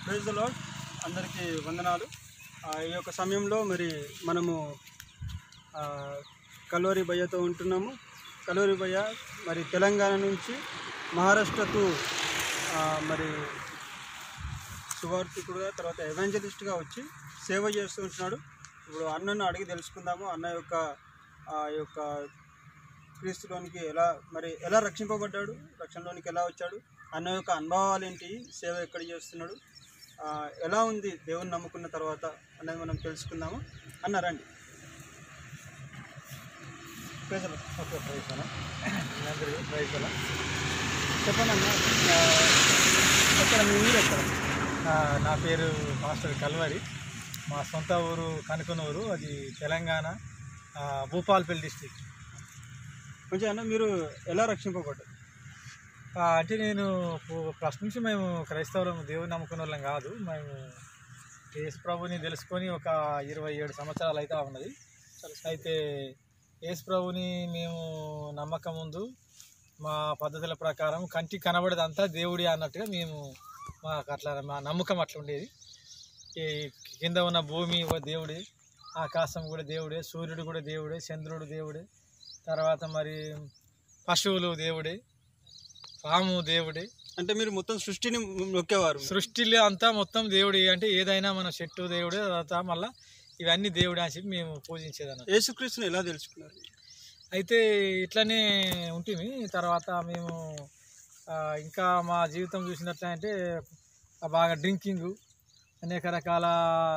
Praise the lord అందరికీ వందనాలు ఆ, ఈ యొక్క సమయంలో మరి మనము ఆ, కలోరి భయ్యతో ఉంటున్నాము కలోరి భయ్య మరి తెలంగాణ నుంచి మహారాష్ట్రకు ఆ, మరి సువార్థికుడుగా తర్వాత ఎవాంజలిస్ట్గా వచ్చి సేవ చేస్తూ ఉంటున్నాడు ఇప్పుడు అన్నను అడిగి తెలుసుకుందాము అన్న యొక్క ఆ యొక్క క్రీస్తులోనికి ఎలా మరి ఎలా రక్షింపబడ్డాడు రక్షణలోనికి ఎలా వచ్చాడు అన్న యొక్క అనుభవాలు ఏంటి సేవ ఎక్కడ చేస్తున్నాడు ఆ, ఎలా ఉంది దేవుని నమ్ముకున్న తర్వాత అనేది మనం తెలుసుకుందాము అన్న రండి ప్రజలు ఓకే ప్రైజ్ అన్న మీ అందరికీ ప్రైజ్ అన్న చెప్పండి అన్న ఆ, ఎక్కడ మీ ఊరు ఎక్కడ ఆ, నా పేరు మాస్టర్ కల్వరి మా సొంత ఊరు కనుకొనూరు అది తెలంగాణ ఆ, భూపాల్పల్లి డిస్టిక్ కొంచెం అన్న మీరు ఎలా రక్షింపబడ్డారు ఆ, అంటే నేను పు- ఫస్ట్ నుంచి మేము క్రైస్తవులం దేవుని నమ్ముకున్న వాళ్ళం కాదు మేము యేసు ప్రభుని తెలుసుకొని ఒక ఇరవై ఏడు సంవత్సరాలు అయితే ఉన్నది అయితే యేసు ప్రభుని మేము నమ్మకం ముందు మా పద్ధతుల ప్రకారం కంటికి కనబడేదంతా దేవుడి అన్నట్టుగా మేము మాకు అట్లా మా నమ్మకం అట్లా ఉండేది ఈ కింద ఉన్న భూమి ఒక దేవుడే ఆకాశం కూడా దేవుడే సూర్యుడు కూడా దేవుడే చంద్రుడు దేవుడే తర్వాత మరి పశువులు దేవుడే పాము దేవుడే అంటే మీరు మొత్తం సృష్టిని నొక్కేవారు సృష్టిలో అంతా మొత్తం దేవుడే అంటే ఏదైనా మన చెట్టు దేవుడే తర్వాత మళ్ళీ ఇవన్నీ దేవుడే అని చెప్పి మేము పూజించేదన్న యేసుక్రీస్తుని ఎలా తెలుసుకున్నారు అయితే ఇట్లనే ఉంటుంది తర్వాత మేము ఆ, ఇంకా మా జీవితం చూసినట్లయితే ఆ, బాగా డ్రింకింగ్ అనేక రకాల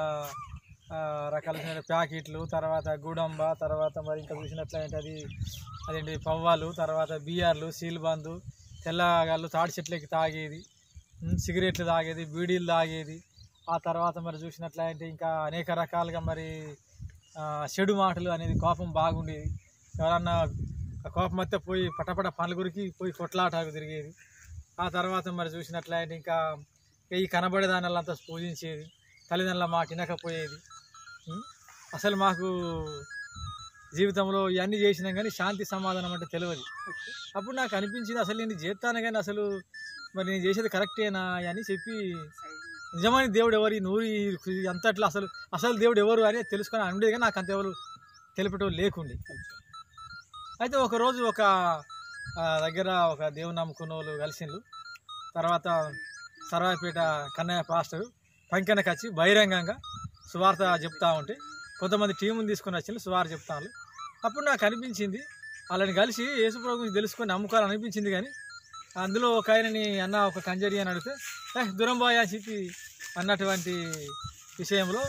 ఆ, రకాల ప్యాకెట్లు తర్వాత గుడంబ తర్వాత మరి ఇంకా చూసినట్లయితే అది అదేంటి పవ్వాలు తర్వాత బియర్లు సీల్బందు తెల్లగాళ్ళు తాడి చెట్లకి తాగేది ఉమ్, సిగరెట్లు తాగేది బీడీలు తాగేది ఆ తర్వాత మరి చూసినట్లయితే ఇంకా అనేక రకాలుగా మరి ఆ, చెడు మాటలు అనేది కోపం బాగుండేది ఎవరన్నా ఆ కోపం అయితే పోయి పటపట పలుగురికి పోయి కొట్లాటకు తిరిగేది ఆ తర్వాత మరి చూసినట్లయితే ఇంకా ఈ కనబడే దానిలంతా పూజించేది తల్లిదండ్రుల మాట వినకపోయేది ఉం? అసలు మాకు జీవితంలో ఇవన్నీ చేసినాం కానీ శాంతి సమాధానం అంటే తెలియదు అప్పుడు నాకు అనిపించింది అసలు నేను చేస్తాను కానీ అసలు మరి నేను చేసేది కరెక్టేనా అని చెప్పి నిజమైన దేవుడు ఎవరు ఈ నూరి అంతట్లో అసలు అసలు దేవుడు ఎవరు అని తెలుసుకొని ఉండేది కానీ నాకు అంత ఎవరు తెలిపేటోళ్ళు లేకుండే అయితే ఒకరోజు ఒక ఆ, దగ్గర ఒక దేవుని నమ్ముకున్న వాళ్ళు కలిసిండ్రు తర్వాత సర్వాపేట కన్నయ్య పాస్టర్ పంకెనకి వచ్చి బహిరంగంగా సువార్త చెప్తా ఉంటే కొంతమంది టీముని తీసుకొని వచ్చి సువార్త చెప్తాను అప్పుడు నాకు అనిపించింది వాళ్ళని కలిసి యేసుప్రభు గురించి తెలుసుకొని నమ్ముకోవాలని అనిపించింది కానీ అందులో ఒక ఆయనని అన్న ఒక కంజరి అని అడిగితే ఏ దూరం పోయా అని చెప్పి అన్నటువంటి విషయంలో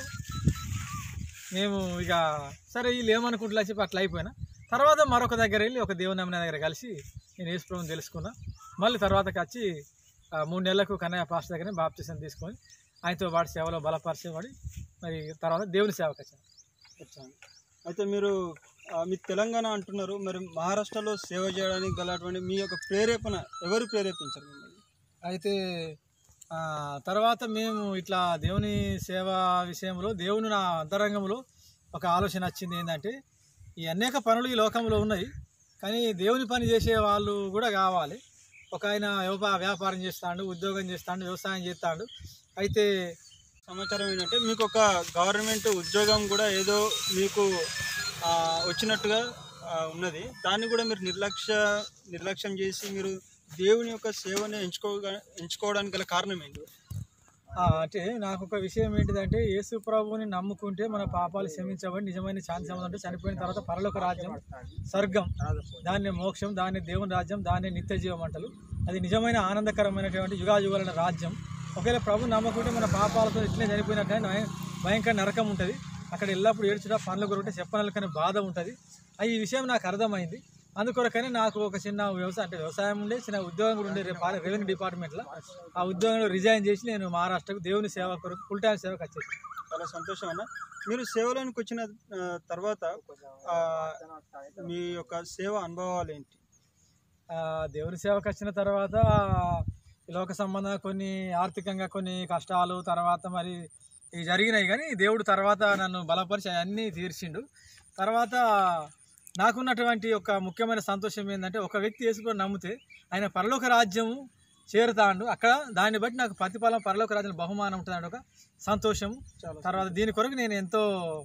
మేము ఇక సరే వీళ్ళు ఏమనుకుంటున్నా చెప్పి అట్లా అయిపోయినా తర్వాత మరొక దగ్గర వెళ్ళి ఒక దేవుని నమ్మిన దగ్గర కలిసి నేను యేసుప్రభుని తెలుసుకున్నా మళ్ళీ తర్వాతకి వచ్చి ఆ, మూడు నెలలకు కన్నయ్య పాస్టర్ దగ్గరనే బాప్తిసం తీసుకొని ఆయనతో పాటు సేవలో బలపరిచేవాడి మరి తర్వాత దేవుని సేవకు వచ్చాను వచ్చాను అయితే మీరు ఆ, మీ తెలంగాణ అంటున్నారు మరి మహారాష్ట్రలో సేవ చేయడానికి గలటువంటి మీ యొక్క ప్రేరేపణ ఎవరు ప్రేరేపించారు మిమ్మల్ని అయితే ఆ, తర్వాత మేము ఇట్లా దేవుని సేవ విషయంలో దేవుని నా అంతరంగంలో ఒక ఆలోచన వచ్చింది ఏంటంటే ఈ అనేక పనులు ఈ లోకంలో ఉన్నాయి కానీ దేవుని పని చేసే వాళ్ళు కూడా కావాలి ఒక ఆయన వ్యాపా- వ్యాపారం చేస్తాడు ఉద్యోగం చేస్తాడు వ్యవసాయం చేస్తాడు అయితే సమాచారం ఏంటంటే మీకు ఒక గవర్నమెంట్ ఉద్యోగం కూడా ఏదో మీకు ఆ, వచ్చినట్టుగా ఆ, ఉన్నది దాన్ని కూడా మీరు నిర్లక్ష్య నిర్లక్ష్యం చేసి మీరు దేవుని యొక్క సేవని ఎంచుకోగా ఎంచుకోవడానికి గల కారణం ఏంటి ఆ, అంటే నాకు ఒక విషయం ఏంటిదంటే యేసు ప్రభువుని నమ్ముకుంటే మన పాపాలు క్షమించబడి నిజమైన శాంతి సంబంధం అంటే చనిపోయిన తర్వాత పరలోక రాజ్యం స్వర్గం దాన్ని మోక్షం దాన్ని దేవుని రాజ్యం దాన్ని నిత్య జీవం అంటారు అది నిజమైన ఆనందకరమైనటువంటి యుగాయుగాలైన రాజ్యం ఒకవేళ ప్రభు నమ్మకుంటే మన పాపాలతో ఇట్లే చనిపోయినట్టే భయ- భయంకర నరకం ఉంటుంది అక్కడ ఎల్లప్పుడు ఏడ్చుడా పనులు కొరకుంటే చెప్పనలకనే బాధ ఉంటుంది ఈ విషయం నాకు అర్థమైంది అందుకొరకనే నాకు ఒక చిన్న వ్యవసాయం అంటే వ్యవసాయం ఉండే చిన్న ఉద్యోగం కూడా ఉండే రేపు రెవెన్యూ డిపార్ట్మెంట్లో ఆ ఉద్యోగంలో రిజైన్ చేసి నేను మహారాష్ట్రకు దేవుని సేవ కొరకు ఫుల్ టైం సేవకు వచ్చేసి చాలా సంతోషం అన్న మీరు సేవలోనికి వచ్చిన ఆ, తర్వాత ఆ, మీ యొక్క సేవ అనుభవాలు ఏంటి ఆ, దేవుని సేవకు వచ్చిన తర్వాత ఈ లోక సంబంధంగా కొన్ని ఆర్థికంగా కొన్ని కష్టాలు తర్వాత మరి ఇవి జరిగినాయి కానీ దేవుడు తర్వాత నన్ను బలపరిచి అన్నీ తీర్చిండు తర్వాత నాకున్నటువంటి ఒక ముఖ్యమైన సంతోషం ఏంటంటే ఒక వ్యక్తి యేసుప్రభు నమ్మితే ఆయన పరలోక రాజ్యము చేరుతాండు అక్కడ దాన్ని బట్టి నాకు ప్రతిఫలం పరలోక రాజుల బహుమానం ఉంటుంది ఒక సంతోషం చాలా తర్వాత దీని కొరకు నేను ఎంతో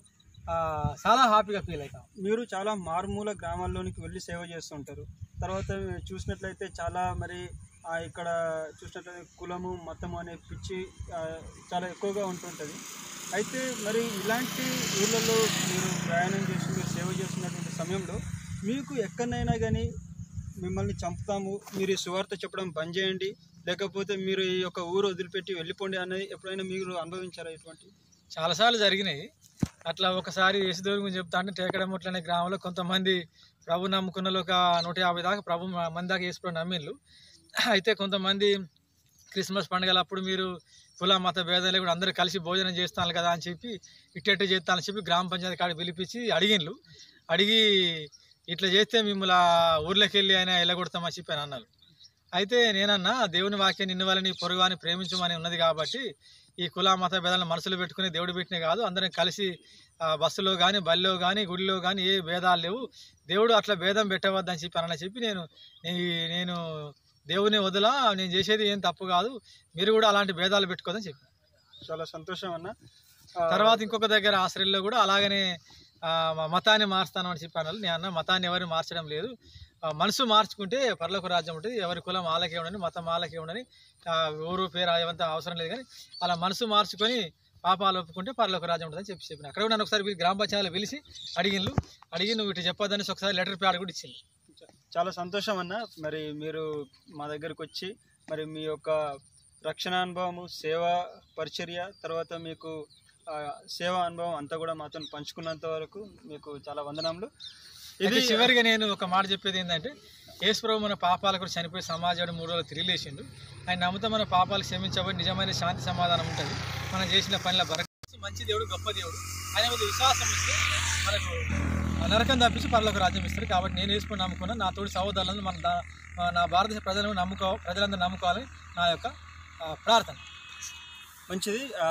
ఆ, చాలా హ్యాపీగా ఫీల్ అవుతాను మీరు చాలా మారుమూల గ్రామాల్లోనికి వెళ్ళి సేవ చేస్తుంటారు తర్వాత చూసినట్లయితే చాలా మరి ఆ, ఇక్కడ చూసినట్లయితే కులము మతము అనే పిచ్చి ఆ, చాలా ఎక్కువగా ఉంటుంటుంది అయితే మరి ఇలాంటి ఊళ్ళలో మీరు ప్రయాణం చేసి మీరు సేవ చేస్తున్నటువంటి సమయంలో మీకు ఎక్కడైనా కానీ మిమ్మల్ని చంపుతాము మీరు ఈ సువార్త చెప్పడం బంద్ చేయండి లేకపోతే మీరు ఈ యొక్క ఊరు వదిలిపెట్టి వెళ్ళిపోండి అనేది ఎప్పుడైనా మీరు అనుభవించారా ఇటువంటి చాలాసార్లు జరిగినాయి అట్లా ఒకసారి యేసుదేవుని గురించి చెప్తా అంటే టేకడముట్ల అనే గ్రామంలో కొంతమంది ప్రభు నమ్ముకున్న వాళ్ళు ఒక నూట యాభై దాకా ప్రభు మంది దాకా వేసుకుని నమ్మిళ్ళు అయితే కొంతమంది క్రిస్మస్ పండుగలప్పుడు మీరు కుల మత భేదాలు కూడా అందరూ కలిసి భోజనం చేస్తాను కదా అని చెప్పి ఇట్టెట్టు చేస్తానని చెప్పి గ్రామ పంచాయతీ కాడికి పిలిపించి అడిగిండ్లు అడిగి ఇట్లా చేస్తే మిమ్మల్ని ఆ ఊర్లోకి వెళ్ళి ఆయన వెళ్ళగొడతామని చెప్పి అని అన్నారు అయితే నేనన్నా దేవుని వాక్యం నిన్ను వాళ్ళని పొరుగువాని ప్రేమించమని ఉన్నది కాబట్టి ఈ కుల మత భేదాలను మనసులో పెట్టుకుని దేవుడు పెట్టినే కాదు అందరం కలిసి ఆ, బస్సులో కానీ బల్లో కానీ గుడిలో కానీ ఏ భేదాలు లేవు దేవుడు అట్లా భేదం పెట్టవద్దని చెప్పి అని చెప్పి నేను నీ- నేను దేవుని వదిలా నేను చేసేది ఏం తప్పు కాదు మీరు కూడా అలాంటి భేదాలు పెట్టుకోదని చెప్పి చాలా సంతోషం అన్న ఆ, తర్వాత ఇంకొక దగ్గర ఆశ్రయంలో కూడా అలాగనే ఆ, మా మతాన్ని మారుస్తాను అని చెప్పాను నేను అన్న మతాన్ని ఎవరు మార్చడం లేదు ఆ, మనసు మార్చుకుంటే పర్లోక రాజ్యం ఉంటుంది ఎవరి కులం వాళ్ళకే ఉండని మతం వాళ్ళకే ఉండని ఆ, ఊరు పేరు అవంతా అవసరం లేదు కానీ అలా మనసు మార్చుకొని పాపాలు ఒప్పుకుంటే పర్లోక రాజ్యం ఉంటుందని చెప్పి చెప్పిన అక్కడ కూడా నన్ను ఒకసారి వీళ్ళు గ్రామ పంచాయతీలో పిలిచి అడిగిన్లు అడిగి నువ్వు ఇటు చెప్పొద్దని ఒకసారి లెటర్ ప్యాడ్ కూడా ఇచ్చింది చాలా సంతోషం అన్న మరి మీరు మా దగ్గరకు వచ్చి మరి మీ యొక్క రక్షణ అనుభవము సేవా పరిచర్య తర్వాత మీకు ఆ, సేవా అనుభవం అంతా కూడా మాతో పంచుకున్నంత వరకు మీకు చాలా వందనములు ఇది ఇది చివరిగా నేను ఒక మాట చెప్పేది ఏంటంటే యేసుప్రభు మన పాపాలు కూడా చనిపోయి సమాజం మూడు రోజులు తిరిగి లేచిండు ఆయన నమ్ముతా మన పాపాలు క్షమించబడి నిజమైన శాంతి సమాధానం ఉంటుంది మనం చేసిన పనిలో బరక మంచి దేవుడు గొప్ప దేవుడు ఆయన మీద విశ్వాసం ఇస్తే మనకు ఆ నరకం తప్పించి పనులకు రాజ్యం ఇస్తారు కాబట్టి నేను వేసుకుని నమ్ముకున్నా నా తోటి సహోదరులను మన దా- మా- నా భారతదేశ ప్రజలను నమ్ముకో ప్రజలందరూ నమ్ముకోవాలని నా యొక్క ఆ, ప్రార్థన మంచిది ఆ,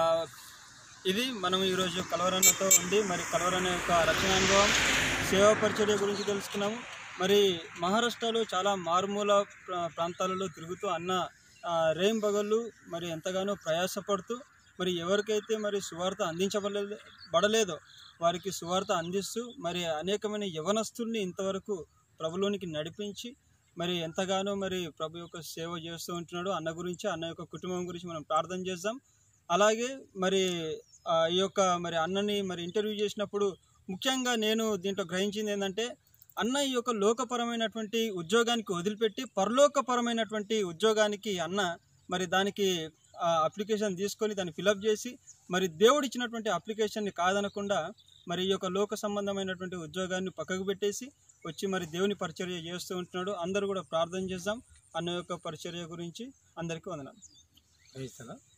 ఇది మనం ఈరోజు కలవరన్నతో ఉండి మరి కలవరన్న యొక్క రక్షణ అనుభవం సేవా పరిచర్య గురించి తెలుసుకున్నాము మరి మహారాష్ట్రలో చాలా మారుమూల ప్రా- ప్రాంతాలలో తిరుగుతూ అన్న ఆ, రేంబగళ్ళు మరి ఎంతగానో ప్రయాసపడుతూ మరి ఎవరికైతే మరి సువార్త అందించబడలేదు బడలేదో వారికి సువార్త అందిస్తూ మరి అనేకమైన యవనస్తుల్ని ఇంతవరకు ప్రభులోనికి నడిపించి మరి ఎంతగానో మరి ప్రభు యొక్క సేవ చేస్తూ ఉంటున్నాడు అన్న గురించి అన్న యొక్క కుటుంబం గురించి మనం ప్రార్థన చేద్దాం అలాగే మరి ఆ, ఈ యొక్క మరి అన్నని మరి ఇంటర్వ్యూ చేసినప్పుడు ముఖ్యంగా నేను దీంట్లో గ్రహించింది ఏంటంటే అన్న ఈ యొక్క లోకపరమైనటువంటి ఉద్యోగానికి వదిలిపెట్టి పరలోకపరమైనటువంటి ఉద్యోగానికి అన్న మరి దానికి అప్లికేషన్ తీసుకొని దాన్ని ఫిలప్ చేసి మరి దేవుడు ఇచ్చినటువంటి అప్లికేషన్ని కాదనకుండా మరి ఈ యొక్క లోక సంబంధమైనటువంటి ఉద్యోగాన్ని పక్కకు పెట్టేసి వచ్చి మరి దేవుని పరిచర్య చేస్తూ ఉంటున్నాడు అందరూ కూడా ప్రార్థన చేద్దాం అన్న యొక్క పరిచర్య గురించి అందరికీ వందనాలు గ్రహిస్తారా